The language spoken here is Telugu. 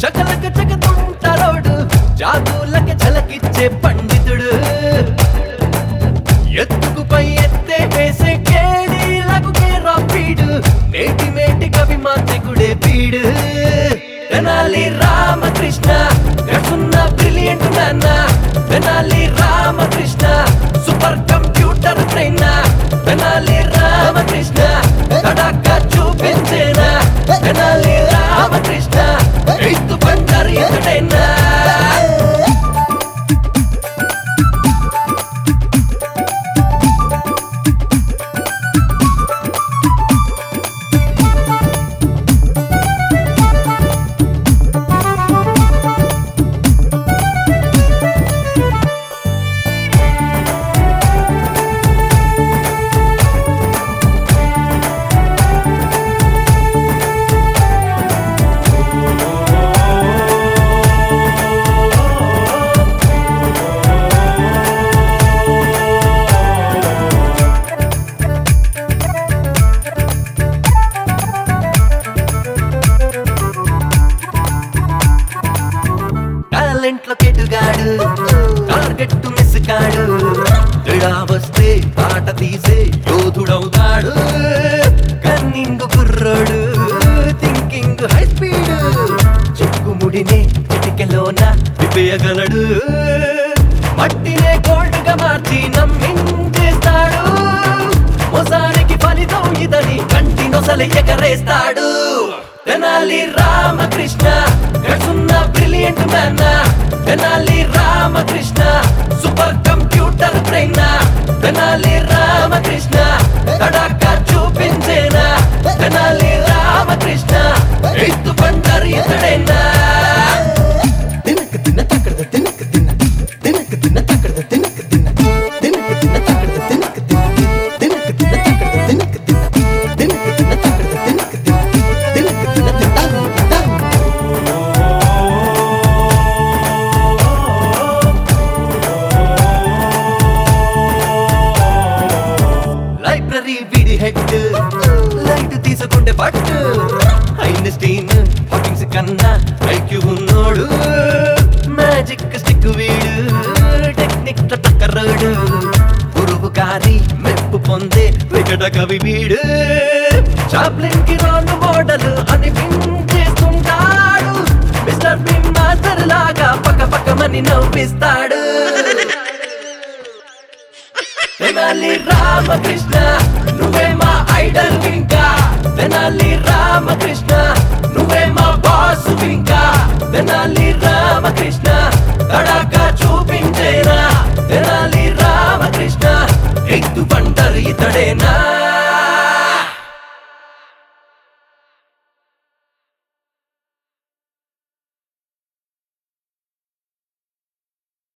చకలక చకతుంటారోడు జాతులక చలకిచ్చే పండితుడు ఎత్తుకు పై ఎత్తే వేసే కేడీలకు కేరా పీడు నేటి మేటి కవి మాంత్రికుడే పీడు తెనాలి రామకృష్ణ గడున్న బ్రిలియంట్ నాన్న Tenali Ramakrishna super computer train Tenali Ramakrishna కడాక చూపించేనా తెనాలి రామకృష్ణ ఎత్తు బంగారు ఎదుడైనా టాలెంట్ లో కెటుగాడు టార్గెట్ మిస్ కాడు తేడా వస్తే పాట తీసే యోధుడవుతాడు కన్నింగ్ కుర్రోడు థింకింగ్ హై స్పీడ్ చిక్కుముడినే చిటికెలోన విప్పేయగలడు మట్టినే గోల్డ్ గా మార్చి నమ్మించేస్తాడు మోసానికి ఫలితం ఇదని కంటి నొసలి ఎగరేస్తాడు తెనాలి రామకృష్ణ గడుసున్న brilliant man Tenali Ramakrishna super computer brain Tenali Ramakrishna కడాక చూపించేనా తెనాలి రామకృష్ణ ఎత్తు బండారు ఇతడైనా తినక తిన్న తక్కడద తినక తిన్న తినక తిన్న తక్కడద తినక తిన్న తినక తిన్న తక్కడద తినక తిన్న తినక తిన్న తక్కడద తినక తిన్న తినక తిన్న తక్కడద తినక తిన్న తినక తిన్న తింటాను తింటాను లైబ్రరీ వీడి హెడ్ లైట్ తీసుకుంటే పట్టు ఐన్స్టీన్ హాకింగ్స్ కన్నా ఐక్యూ ఉన్నోడు మ్యాజిక్ స్టిక్ వీడు టెక్నిక్ టక్కరోడు గురువు గారి మెప్పు పొందే వికట కవి వీడు చాప్లిన్ కి రోల్ మోడల్ అనిపించేస్తుంటాడు మిస్టర్ బిమ్ మాస్టర్ లాగా పక్క పక్కమని నవ్విస్తాడు తెనాలి రామకృష్ణ నువ్వే మా ఐడల్ ఇంకా తెనాలి రామకృష్ణ నువ్వే మా బాస్ ఇంకా తెనాలి రామకృష్ణ కడాక చూపించేనా తెనాలి